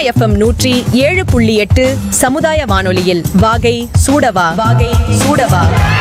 FM நூற்றி ஏழு புள்ளி எட்டு சமுதாய வானொலியில் வாகை சூடவா வாகை சூடவா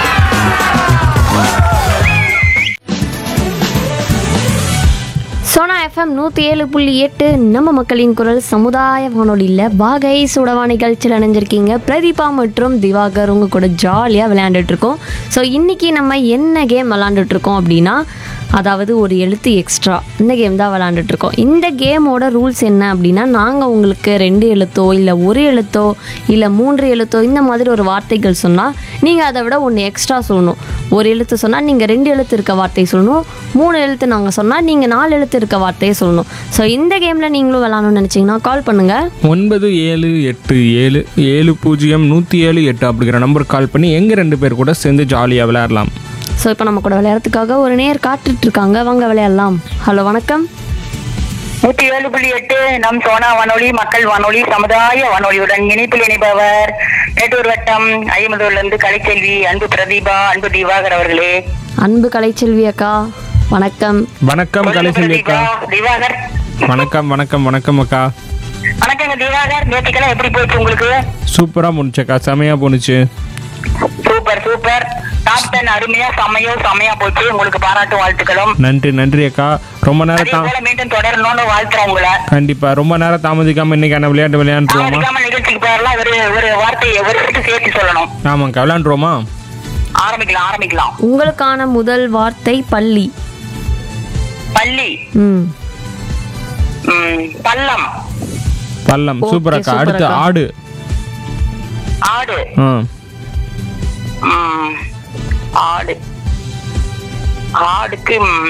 சோனா எஃப்எம் நூற்றி ஏழு புள்ளி எட்டு நம்ம மக்களின் குரல் சமுதாய வானொலியில் வாகை சுடவா நிகழ்ச்சியில் இணைஞ்சிருக்கீங்க பிரதீபா மற்றும் திவாகர் உங்க கூட ஜாலியாக விளையாண்டுட்டு இருக்கோம் ஸோ இன்னைக்கு நம்ம என்ன கேம் விளையாண்டுட்டு இருக்கோம் அப்படின்னா அதாவது ஒரு எழுத்து எக்ஸ்ட்ரா இந்த கேம் தான் விளையாண்டுட்டு இருக்கோம் இந்த கேமோட ரூல்ஸ் என்ன அப்படின்னா நாங்கள் உங்களுக்கு ரெண்டு எழுத்தோ இல்லை ஒரு எழுத்தோ இல்லை மூன்று எழுத்தோ இந்த மாதிரி ஒரு வார்த்தைகள் சொன்னால் நீங்கள் அதை விட ஒன்று எக்ஸ்ட்ரா சொல்லணும் ஒரு எழுத்து சொன்னால் நீங்கள் ரெண்டு எழுத்து இருக்க வார்த்தையை சொல்லணும் மூணு எழுத்து நாங்கள் சொன்னால் நீங்கள் நாலு எழுத்து இருக்க வார்த்தையை சொல்லணும் ஸோ இந்த கேமில் நீங்களும் விளாடணும்னு நினச்சிங்கன்னா கால் பண்ணுங்கள் ஒன்பது ஏழு எட்டு ஏழு ஏழு பூஜ்ஜியம் நூற்றி ஏழு எட்டு அப்படிங்கிற நம்பருக்கு கால் பண்ணி எங்கள் ரெண்டு பேர் கூட சேர்ந்து ஜாலியாக விளையாடலாம் ஸோ இப்போ நம்ம கூட விளையாடுறதுக்காக ஒரு நேர் காத்துட்டு இருக்காங்க வாங்க விளையாடலாம் ஹலோ வணக்கம் நூத்தி ஏழு புள்ளி எட்டு நம் சோனா வானொலி மக்கள் வானொலி சமுதாய வானொலியுடன் இணைப்பில் இணைப்பவர் மேட்டூர் வட்டம் ஐம்பதூர்ல இருந்து கலைச்செல்வி அன்பு பிரதீபா அன்பு திவாகர் அவர்களே அன்பு கலைச்செல்வி அக்கா வணக்கம் வணக்கம் கலைசெல்வி அக்கா பிரதீபா, திவாகர் வணக்கம் வணக்கம் வணக்கம் அக்கா வணக்கங்க திவாகர் நேற்றுக்கெல்லாம் எப்படி போச்சு உங்களுக்கு சூப்பராக முடிச்சக்கா செமையாக போணுச்சு சூப்பர் சூப்பர் டாப் டென் அருமையா செமையோ செமையா போச்சு உங்களுக்கு பாராட்டு வாழ்த்துக்களும் நன்றி நன்றி அக்கா ரொம்ப நேரம் அதே தா போல மீண்டும் தொடரணும்னு வாழ்த்துறோம் உங்களை கண்டிப்பாக ரொம்ப நேரம் தாமதிக்காமல் இன்னைக்கான விளையாட்டு விளையாண்டுருவோமா தாமதிக்காம நிகழ்ச்சிக்கு போயிடலாம் ஒரு ஒரு வார்த்தையை ஒரு சுட்டு சேர்த்து சொல்லணும் ஆமாங்க்கா விளையாண்டுருவோமா ஆரம்பிக்கலாம் ஆரம்பிக்கலாம் உங்களுக்கான முதல் வார்த்தை பள்ளி பள்ளி ம் ம், பள்ளம் பள்ளம் Okay, சூப்பர் அக்கா super அடுத்து அக்கா. ஆடு ஆடு ஆ ம், ஆடு ஆடுக்கு ம்,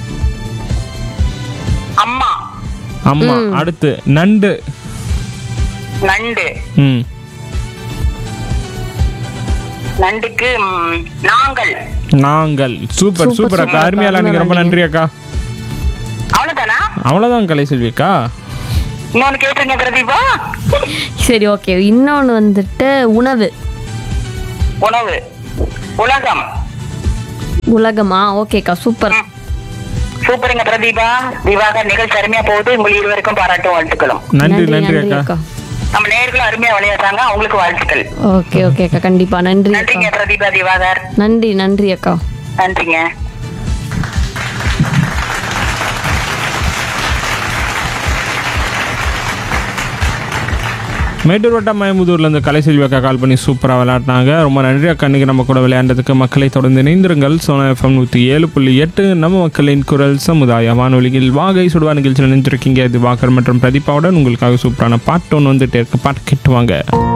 அம்மா அம்மா அடுத்து நண்டு நண்டு ம் நண்டுக்கு ம், நாங்கள் நாங்கள் சூப்பர் Super, சூப்பர் அக்கா super அருமையா அக்கா. விளையாடுங்க ரொம்ப நன்றி அக்கா அவ்வளவுதானா அவ்வளோதான் கலைசெல்வி அக்கா இன்னொன்னு கேட்டுருங்க பிரதீபா சரி ஓகே இன்னொன்று வந்துட்டு உணவு உணவு உலகம் உலகமா ஓகேக்கா சூப்பர் ம். சூப்பருங்க பிரதீபா திவாகர் நிகழ்ச்சி அருமையா போகுது உங்கள் இருவருக்கும் பாராட்டும் வாழ்த்துக்களும் நன்றி நன்றி அக்கா நம்ம நேர்களும் அருமையா விளையாடுறாங்க அவங்களுக்கு வாழ்த்துக்கள் ஓகே ஓகே அக்கா கண்டிப்பா நன்றி நன்றிங்க அக்கா பிரதீபா திவாகர் நன்றி நன்றி அக்கா நன்றிங்க மேட்டூர் வட்டம் மயமுதூர்லேருந்து கலைசெல்வி அக்கா கால் பண்ணி சூப்பராக விளையாடினாங்க ரொம்ப நன்றி அக்கா இன்னைக்கு நம்ம கூட விளையாண்டதுக்கு மக்களை தொடர்ந்து இணைந்திருங்கள் சோனா எஃப்எம் நூற்றி ஏழு புள்ளி எட்டு நம்ம மக்களின் குரல் சமுதாய வானொலியில் வாகை சுடுவா நிகழ்ச்சியில் நினைஞ்சிருக்கீங்க இது வாக்கர் மற்றும் பிரதீபாவுடன் உங்களுக்காக சூப்பரான பாட்டு ஒன்று வந்துட்டே இருக்கு பாட்டு கேட்டுவாங்க